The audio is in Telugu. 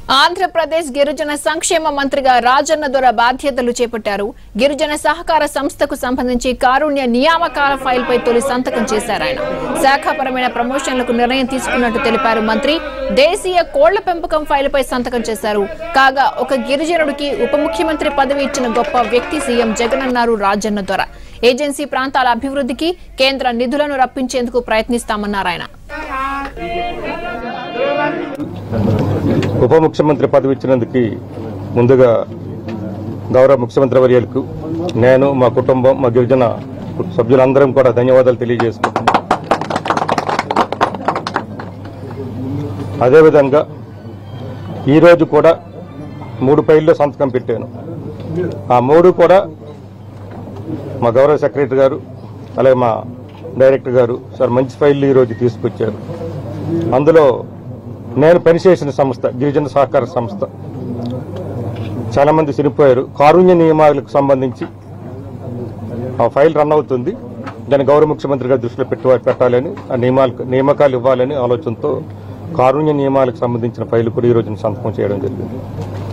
ఆంధ్రప్రదేశ్ గిరిజన సంక్షేమ మంత్రిగా రాజన్న దొర బాధ్యతలు చేపట్టారు గిరిజన సహకార సంస్థకు సంబంధించి కారుణ్య నియామకాల ఫైల్పై తొలి సంతకం చేశారు ఆయన శాఖాపరమైన ప్రమోషన్లకు నిర్ణయం తీసుకున్నట్టు తెలిపారు మంత్రి దేశీయ కోళ్ల పెంపకం ఫైలుపై సంతకం చేశారు కాగా ఒక గిరిజనుడికి ఉప ముఖ్యమంత్రి పదవి ఇచ్చిన గొప్ప వ్యక్తి సీఎం జగన్ అన్నారు రాజన్న దొర ఏజెన్సీ ప్రాంతాల అభివృద్ధికి కేంద్ర నిధులను రప్పించేందుకు ప్రయత్నిస్తామన్నారు ఆయన ఉప ముఖ్యమంత్రి పదవి ఇచ్చినందుకు ముందుగా గౌరవ ముఖ్యమంత్రి వర్యులకు నేను మా కుటుంబం మా గిరిజన సభ్యులందరం కూడా ధన్యవాదాలు తెలియజేసుకుంటున్నాం అదేవిధంగా ఈరోజు కూడా మూడు ఫైల్లో సంతకం పెట్టాను ఆ మూడు కూడా మా గౌరవ సెక్రటరీ గారు అలాగే మా డైరెక్టర్ గారు సార్ మంచి ఫైళ్ళు ఈరోజు తీసుకొచ్చారు అందులో నేను పనిచేసిన సంస్థ గిరిజన సహకార సంస్థ చాలా మంది చనిపోయారు కారుణ్య నియమాలకు సంబంధించి ఆ ఫైల్ రన్ అవుతుంది దాన్ని గౌరవ ముఖ్యమంత్రి గారి దృష్టిలో పెట్టి పెట్టాలని ఆ నియమాలకు నియామకాలు ఇవ్వాలని ఆలోచనతో కారుణ్య నియమాలకు సంబంధించిన ఫైల్ కూడా ఈ రోజున సంతకం చేయడం జరిగింది